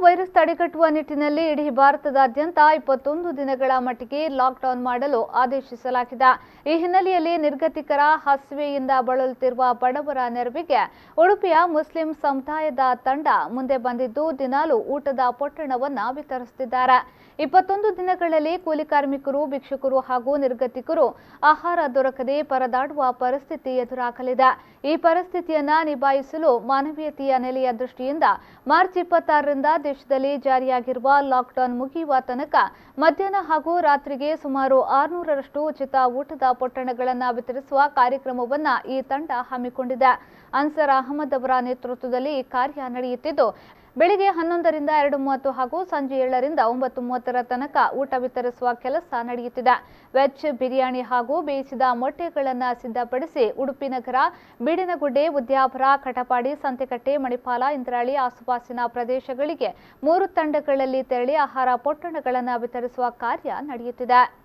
virus ತಡೆಗಟ್ಟುವ ನಿಟ್ಟಿನಲ್ಲಿ ಇಡೀ ಭಾರತದಾದ್ಯಂತ ಇಪ್ಪತ್ತೊಂದು ದಿನಗಳ ಮಟ್ಟಿಗೆ ಲಾಕ್ಡೌನ್ ಮಾಡಲು ಆದೇಶಿಸಲಾಗಿದೆ ಈ ಹಿನ್ನೆಲೆಯಲ್ಲಿ ನಿರ್ಗತಿಕರ ಹಸಿವೆಯಿಂದ ಬಳಲುತ್ತಿರುವ ಬಡವರ ನೆರವಿಗೆ ಉಡುಪಿಯ ಮುಸ್ಲಿಂ ಸಮುದಾಯದ ತಂಡ ಮುಂದೆ ಬಂದಿದ್ದು ದಿನಾಲು ಊಟದ ಪೊಟ್ಟಣವನ್ನ ವಿತರಿಸುತ್ತಿದ್ದಾರೆ ಇಪ್ಪತ್ತೊಂದು ದಿನಗಳಲ್ಲಿ ಕೂಲಿ ಕಾರ್ಮಿಕರು ಭಿಕ್ಷುಕರು ಹಾಗೂ ನಿರ್ಗತಿಕರು ಆಹಾರ ದೊರಕದೆ ಪರದಾಡುವ ಪರಿಸ್ಥಿತಿ ಎದುರಾಗಲಿದೆ ಈ ಪರಿಸ್ಥಿತಿಯನ್ನ ನಿಭಾಯಿಸಲು ಮಾನವೀಯತೆಯ ನೆಲೆಯ ದೃಷ್ಟಿಯಿಂದ ಮಾರ್ಚ್ ಇಪ್ಪತ್ತಾರರಿಂದ ದೇಶದಲ್ಲಿ ಜಾರಿಯಾಗಿರುವ ಲಾಕ್ಡೌನ್ ಮುಗಿಯುವ ತನಕ ಮಧ್ಯಾಹ್ನ ಹಾಗೂ ರಾತ್ರಿಗೆ ಸುಮಾರು ಆರುನೂರರಷ್ಟು ಉಚಿತ ಊಟದ ಪೊಟ್ಟಣಗಳನ್ನು ವಿತರಿಸುವ ಕಾರ್ಯಕ್ರಮವನ್ನ ಈ ತಂಡ ಹಮ್ಮಿಕೊಂಡಿದೆ ಅನ್ಸರ್ ಅಹಮದ್ ಅವರ ನೇತೃತ್ವದಲ್ಲಿ ಈ ಕಾರ್ಯ ನಡೆಯುತ್ತಿದ್ದು ಬೆಳಿಗ್ಗೆ ಹನ್ನೊಂದರಿಂದ ಎರಡು ಮೂವತ್ತು ಹಾಗೂ ಸಂಜೆ ಏಳರಿಂದ ಒಂಬತ್ತು ಮೂವತ್ತರ ತನಕ ಊಟ ವಿತರಿಸುವ ಕೆಲಸ ನಡೆಯುತ್ತಿದೆ ವೆಜ್ ಬಿರಿಯಾನಿ ಹಾಗೂ ಬೇಯಿಸಿದ ಮೊಟ್ಟೆಗಳನ್ನು ಸಿದ್ಧಪಡಿಸಿ ಉಡುಪಿ ನಗರ ಬೀಡಿನಗುಡ್ಡೆ ಉದ್ಯಾಪುರ ಕಟಪಾಡಿ ಸಂತೆಕಟ್ಟೆ ಮಣಿಪಾಲ ಇಂದ್ರಾಳಿ ಆಸುಪಾಸಿನ ಪ್ರದೇಶಗಳಿಗೆ ಮೂರು ತಂಡಗಳಲ್ಲಿ ತೆರಳಿ ಆಹಾರ ಪೊಟ್ಟಣಗಳನ್ನು ವಿತರಿಸುವ ಕಾರ್ಯ ನಡೆಯುತ್ತಿದೆ